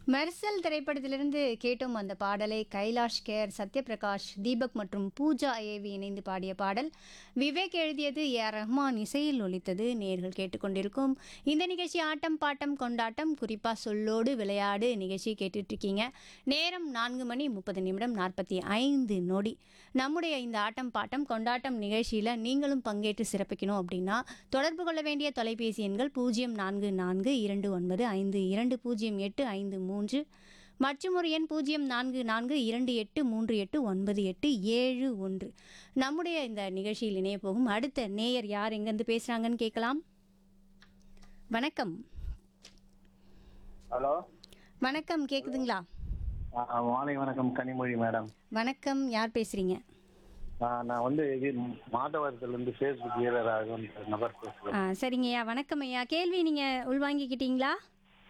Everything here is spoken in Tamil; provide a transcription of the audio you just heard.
மெர்சல் திரைப்படத்திலிருந்து கேட்டோம் அந்த பாடலை கைலாஷ் கேர் சத்யபிரகாஷ் தீபக் மற்றும் பூஜா ஏவி இணைந்து பாடிய பாடல் விவேக் எழுதியது ஏ ஆர் ரஹ்மான் இசையில் ஒலித்தது நேர்கள் கேட்டுக்கொண்டிருக்கும் இந்த நிகழ்ச்சி ஆட்டம் பாட்டம் கொண்டாட்டம் குறிப்பாக சொல்லோடு விளையாடு நிகழ்ச்சி கேட்டுட்டு இருக்கீங்க நேரம் நான்கு மணி முப்பது நிமிடம் நாற்பத்தி ஐந்து நொடி நம்முடைய இந்த ஆட்டம் பாட்டம் கொண்டாட்டம் நிகழ்ச்சியில் நீங்களும் பங்கேற்று சிறப்பிக்கணும் அப்படின்னா தொடர்பு கொள்ள வேண்டிய தொலைபேசி எண்கள் பூஜ்ஜியம் நான்கு நான்கு இரண்டு ஒன்பது ஐந்து இரண்டு பூஜ்ஜியம் எட்டு ஐந்து மூன்று மற்றும் ஒரு எண் பூஜ்ஜியம் நான்கு நான்கு இரண்டு எட்டு மூன்று எட்டு ஒன்பது எட்டு ஏழு ஒன்று நம்முடைய இந்த நிகழ்ச்சியில் இணைய போகும் அடுத்த நேயர் யார் எங்கேருந்து பேசுகிறாங்கன்னு கேட்கலாம் வணக்கம் ஹலோ வணக்கம் கேட்குதுங்களா ஆ, மாலை வணக்கம் கனிமொழி மேடம் வணக்கம் யார் பேசுகிறீங்க ஆ, நான் வந்து இது மாதவரத்துலேருந்து ஃபேஸ்புக் வீரராக நபர் பேசுகிறேன் ஆ சரிங்கய்யா வணக்கம் ஐயா கேள்வி நீங்கள் உள்வாங்கிக்கிட்டீங்களா